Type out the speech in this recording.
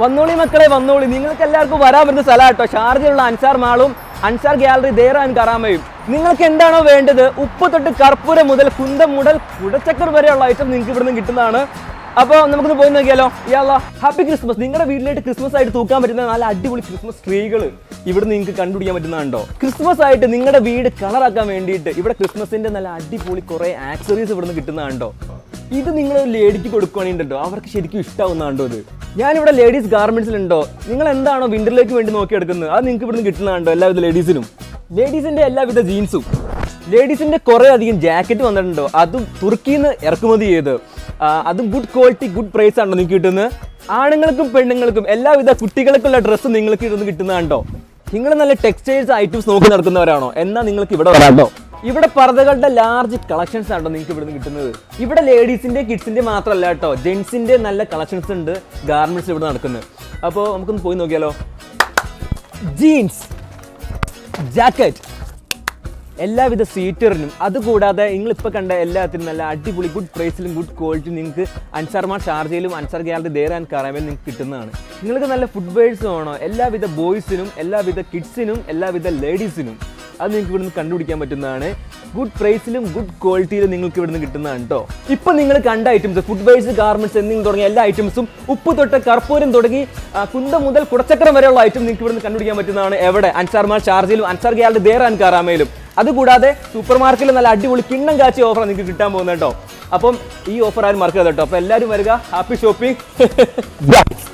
വന്നോളി മക്കളെ വന്നോളി നിങ്ങൾക്ക് എല്ലാവർക്കും വരാൻ പറ്റുന്ന സ്ഥലം കേട്ടോ ഷാർജയിലുള്ള അൻസാർ മാളും അൻസാർ ഗാലറി ദേറ ആൻഡ് കറാമയും നിങ്ങൾക്ക് എന്താണോ വേണ്ടത് ഉപ്പ് തൊട്ട് കർപ്പൂരം മുതൽ കുന്തം മുതൽ കുടച്ചക്കർ വരെയുള്ള ഐറ്റം നിങ്ങൾക്ക് ഇവിടുന്ന് കിട്ടുന്നതാണ് അപ്പോൾ നമുക്കൊന്ന് പോയി നോക്കിയാലോ യാള ഹാപ്പി ക്രിസ്മസ് നിങ്ങളുടെ വീട്ടിലായിട്ട് ക്രിസ്മസ് ആയിട്ട് തൂക്കാൻ പറ്റുന്ന നല്ല അടിപൊളി ക്രിസ്മസ് ട്രീകൾ ഇവിടെ നിങ്ങൾക്ക് കണ്ടുപിടിക്കാൻ പറ്റുന്നതുണ്ടോ ക്രിസ്മസ് ആയിട്ട് നിങ്ങളുടെ വീട് കളറാക്കാൻ വേണ്ടിയിട്ട് ഇവിടെ ക്രിസ്മസിന്റെ നല്ല അടിപൊളി കുറേ ആക്സറീസ് ഇവിടുന്ന് കിട്ടുന്നതുണ്ടോ ഇത് നിങ്ങൾ ഒരു ലേഡിക്ക് കൊടുക്കുകയാണെങ്കിലുണ്ടോ അവർക്ക് ശരിക്കും ഇഷ്ടമാവുന്നതാണ്ടോ ഇത് ഞാനിവിടെ ലേഡീസ് ഗാർമെന്റ്സിലുണ്ടോ നിങ്ങൾ എന്താണോ വിന്ററിലേക്ക് വേണ്ടി നോക്കിയെടുക്കുന്നത് അത് നിങ്ങൾക്ക് ഇവിടുന്ന് കിട്ടുന്നതാണ്ടോ എല്ലാവിധ ലേഡീസിനും ലേഡീസിന്റെ എല്ലാവിധ ജീൻസും ലേഡീസിന്റെ കുറെ അധികം ജാക്കറ്റ് വന്നിട്ടുണ്ടോ അതും തുർക്കിയിൽ നിന്ന് ഇറക്കുമതി ചെയ്ത് ആ, അതും ഗുഡ് ക്വാളിറ്റി ഗുഡ് പ്രൈസ് ആണോ നിങ്ങൾക്ക് കിട്ടുന്നത് ആണുങ്ങൾക്കും പെണ്ണുങ്ങൾക്കും എല്ലാവിധ കുട്ടികൾക്കുള്ള ഡ്രസ്സ് നിങ്ങൾക്ക് ഇവിടുന്ന് കിട്ടുന്നതാണ്ടോ നിങ്ങൾ നല്ല ടെക്സ്റ്റൈൽസ് ഐറ്റംസ് നോക്കി നടക്കുന്നവരാണോ എന്നാൽ നിങ്ങൾക്ക് ഇവിടെ വരാട്ടോ ഇവിടെ പർദ്ദകളുടെ ലാർജ് കളക്ഷൻസ് ആണോ നിങ്ങൾക്ക് ഇവിടുന്ന് കിട്ടുന്നത് ഇവിടെ ലേഡീസിന്റെ കിഡ്സിന്റെ മാത്രമല്ല കേട്ടോ ജെൻസിന്റെ നല്ല കളക്ഷൻസ് ഉണ്ട് ഗാർമെന്റ്സ് ഇവിടെ നടക്കുന്നത് അപ്പോൾ നമുക്കൊന്ന് പോയി നോക്കിയാലോ ജീൻസ് ജാക്കറ്റ് എല്ലാവിധ സീറ്ററിനും അതുകൂടാതെ നിങ്ങൾ ഇപ്പോൾ കണ്ട എല്ലാത്തിനും നല്ല അടിപൊളി ഗുഡ് പ്രൈസിലും ഗുഡ് ക്വാളിറ്റിയും നിങ്ങൾക്ക് അൻസാർമാർ ഷാർജയിലും അൻസാർ ഗ്യാലറി ദേർ ആൻഡ് കറാമയിൽ നിങ്ങൾക്ക് കിട്ടുന്നതാണ് നിങ്ങൾക്ക് നല്ല ഫുഡ് വെയർസ് വേണോ എല്ലാവിധ ബോയ്സിനും എല്ലാവിധ കിഡ്സിനും എല്ലാവിധ ലേഡീസിനും അത് നിങ്ങൾക്ക് ഇവിടുന്ന് കണ്ടുപിടിക്കാൻ പറ്റുന്നതാണ് ഗുഡ് പ്രൈസിലും ഗുഡ് ക്വാളിറ്റിയിലും നിങ്ങൾക്ക് ഇവിടുന്ന് കിട്ടുന്നതാണ് കേട്ടോ ഇപ്പൊ നിങ്ങൾ കണ്ട ഐറ്റംസ് ഫുഡ് വെയർസ് ഗാർമെന്റ്സ് എന്നിങ്ങനെ തുടങ്ങിയ എല്ലാ ഐറ്റംസും ഉപ്പ് തൊട്ട് കർപ്പൂരം തുടങ്ങി ആ, കുന്തം മുതൽ കുടച്ചക്രം വരെയുള്ള ഐറ്റം നിങ്ങൾക്ക് ഇവിടുന്ന് കണ്ടുപിടിക്കാൻ പറ്റുന്നതാണ് എവിടെ അൻസാർമാർ ഷാർജയിലും അൻസാർ ഗ്യാലറി ദേർ ആൻഡ് കാറാമയിലും അതുകൂടാതെ സൂപ്പർ മാർക്കറ്റിൽ നല്ല അടിപൊളി കിണ്ണം കാച്ചിയ ഓഫർ നിങ്ങൾക്ക് കിട്ടാൻ പോകുന്നത് കേട്ടോ അപ്പം ഈ ഓഫർ ആരും മറക്കരുത് കേട്ടോ അപ്പോൾ എല്ലാവരും വരിക ഹാപ്പി ഷോപ്പിംഗ്